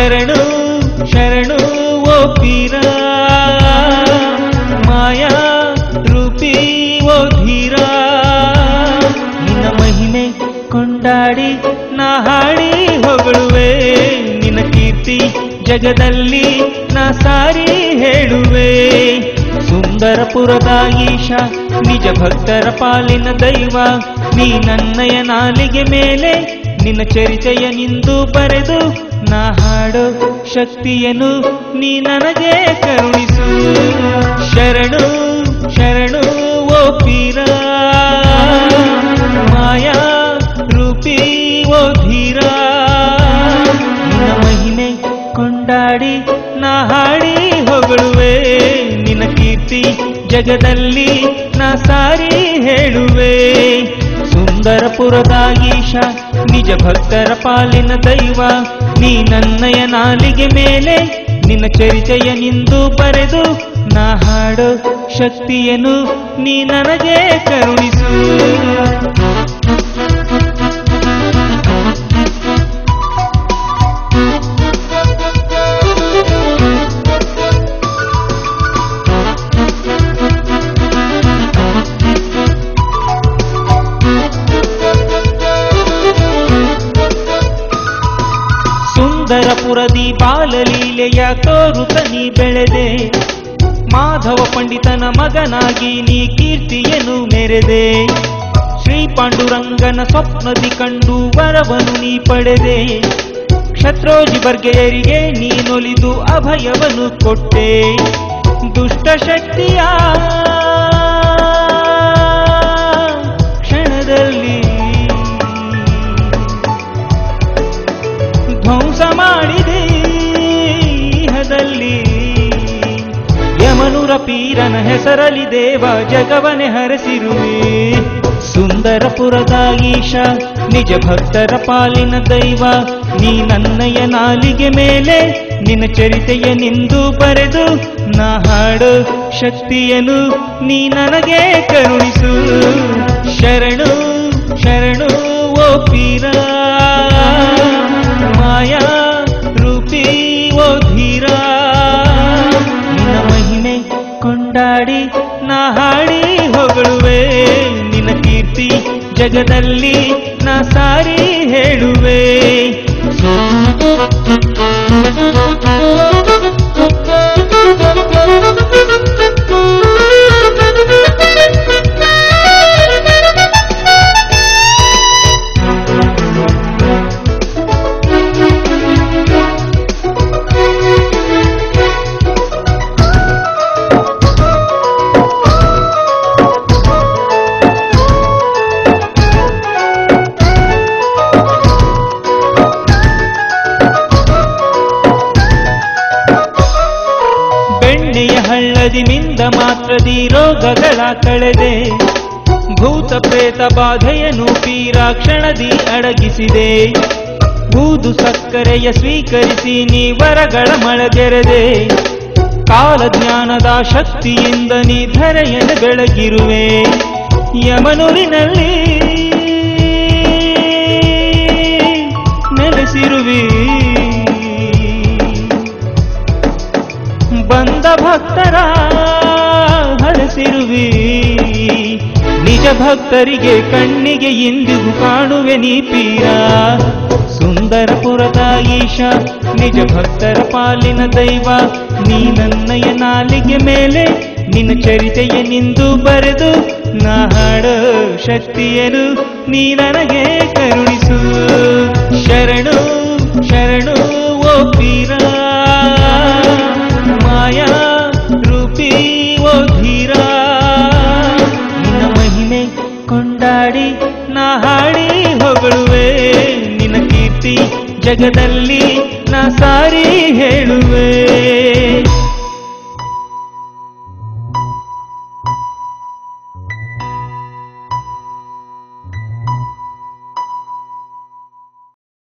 ಶರಣು ಶರಣು ಓ ಪೀರ ಮಾಯಾ ರೂಪಿ ಓ ಧೀರ ನಿನ್ನ ಮಹಿಮೆ ಕೊಂಡಾಡಿ ನಾ ಹಾಡಿ ಹೊಗಳುವೆ ನಿನ್ನ ಕೀರ್ತಿ ಜಗದಲ್ಲಿ ನಾ ಸಾರಿ ಹೇಳುವೆ ಸುಂದರಪುರದ ಈಶ ನಿಜ ಭಕ್ತರ ಪಾಲಿನ ದೈವ ನೀ ನನ್ನಯ ನಾಲಿಗೆ ಮೇಲೆ ನಿನ್ನ ಚರಿತೆಯ ನಿಂದು ಬರೆದು ನಾ ಹಾಡೋ ಶಕ್ತಿಯನ್ನು ನೀ ನನಗೆ ಕರುಣಿಸು ಶರಣು ಶರಣು ಓ ಪೀರ ಮಾಯಾ ರೂಪಿ ಓ ಧೀರ ನಿನ್ನ ಮಹಿಮೆ ಕೊಂಡಾಡಿ ನಾ ಹಾಡಿ ಹೊಗಳುವೆ ನಿನ್ನ ಕೀರ್ತಿ ಜಗದಲ್ಲಿ ನಾ ಸಾರಿ ಹೇಳುವೆ ಸುಂದರಪುರದ ಈಶ ನಿಜ ಭಕ್ತರ ಪಾಲಿನ ದೈವ ನೀ ನನ್ನಯ ನಾಲಿಗೆ ಮೇಲೆ ನಿನ್ನ ಚರಿತೆಯ ನಿಂದು ಬರೆದು ನಾ ಹಾಡೋ ಶಕ್ತಿಯನ್ನು ನೀ ನನಗೆ ಕರುಣಿಸು ಸುಂದರಪುರದಿ ಬಾಲಲೀಲೆಯ ತೋರುತ ನೀ ಬೆಳೆದೆ ಮಾಧವ ಪಂಡಿತನ ಮಗನಾಗಿ ನೀ ಕೀರ್ತಿಯನ್ನು ಮೆರೆದೆ ಶ್ರೀ ಪಾಂಡುರಂಗನ ಸ್ವಪ್ನದಿ ಕಂಡು ವರವನು ನೀ ಪಡೆದೆ ಕ್ಷತ್ರೋಜಿ ಬರ್ಗೆಯರಿಗೆ ನೀನೊಲಿದು ಅಭಯವನ್ನು ಕೊಟ್ಟೆ ದುಷ್ಟ ಶಕ್ತಿಯ ಕ್ಷಣದಲ್ಲಿ ಧ್ವಂಸ ಮಾಡಿದೆ ಇಹದಲ್ಲಿ ಯಮನುರ ಪೀರನ ಹೆಸರಲಿ ದೇವ ಜಗವನೆ ಹರಸಿರುವೆ ಸುಂದರಪುರದ ಈಶ ನಿಜ ಭಕ್ತರ ಪಾಲಿನ ದೈವ ನೀ ನನ್ನಯ ನಾಲಿಗೆ ಮೇಲೆ ನಿನ್ನ ಚರಿತೆಯ ನಿಂದು ಬರೆದು ನಾ ಹಾಡೋ ಶಕ್ತಿಯನ್ನು ನೀ ನನಗೆ ಕರುಣಿಸು ಶರಣು ಶರಣು ಓ ಪೀರ ಮಾಯಾ ರೂಪಿ ಓ ಧೀರ ನಿನ್ನ ಮಹಿಮೆ ಕೊಂಡಾಡಿ ನಾ ಹಾಡಿ ಹೊಗಳುವೆ ನಿನ್ನ ಕೀರ್ತಿ ಜಗದಲ್ಲಿ ನಾ ಸಾರಿ ಹೇಳುವೆ ಬೆಣ್ಣೆಯ ಹಳ್ಳದಿ ಮಿಂದ ಮಾತ್ರದಿ ರೋಗಗಳ ಕಳೆದೆ ಭೂತ ಪ್ರೇತ ಬಾಧೆಯನ್ನು ಪೀರಾಕ್ಷಣದಿ ಅಡಗಿಸಿದೆ ಬೂದು ಸಕ್ಕರೆಯ ಸ್ವೀಕರಿಸಿ ನೀ ವರಗಳ ಮಳಗೆರೆದೆ ಕಾಲಜ್ಞಾನದ ಶಕ್ತಿಯಿಂದ ನೀ ಧರೆಯನ್ನು ಬೆಳಗಿರುವೆ ಯಮನೂರಿನಲ್ಲಿ ನೆಲೆಸಿರುವಿ ಬಂದ ಭಕ್ತರ ಹರಸಿರುವಿ ನಿಜ ಭಕ್ತರಿಗೆ ಕಣ್ಣಿಗೆ ಎಂದಿಗೂ ಕಾಣುವೆ ನೀ ಪೀರ ಸುಂದರಪುರದ ಈಶ ನಿಜ ಭಕ್ತರ ಪಾಲಿನ ದೈವ ನೀ ನನ್ನಯ ನಾಲಿಗೆ ಮೇಲೆ ನಿನ್ನ ಚರಿತೆಯ ನಿಂದು ಬರೆದು ನಾ ಹಾಡೋ ಶಕ್ತಿಯನ್ನು ನೀ ನನಗೆ ಕರುಣಿಸು ಶರಣು ಶರಣು ಓ ಪೀರ ಮಾಯಾ ರೂಪಿ ಓ ಧೀರ ನಿನ್ನ ಮಹಿಮೆ ಕೊಂಡಾಡಿ ನಾ ಹಾಡಿ ಹೊಗಳುವೆ ನಿನ್ನ ಕೀರ್ತಿ ಜಗದಲ್ಲಿ ನಾ ಸಾರಿ ಹೇಳುವೆ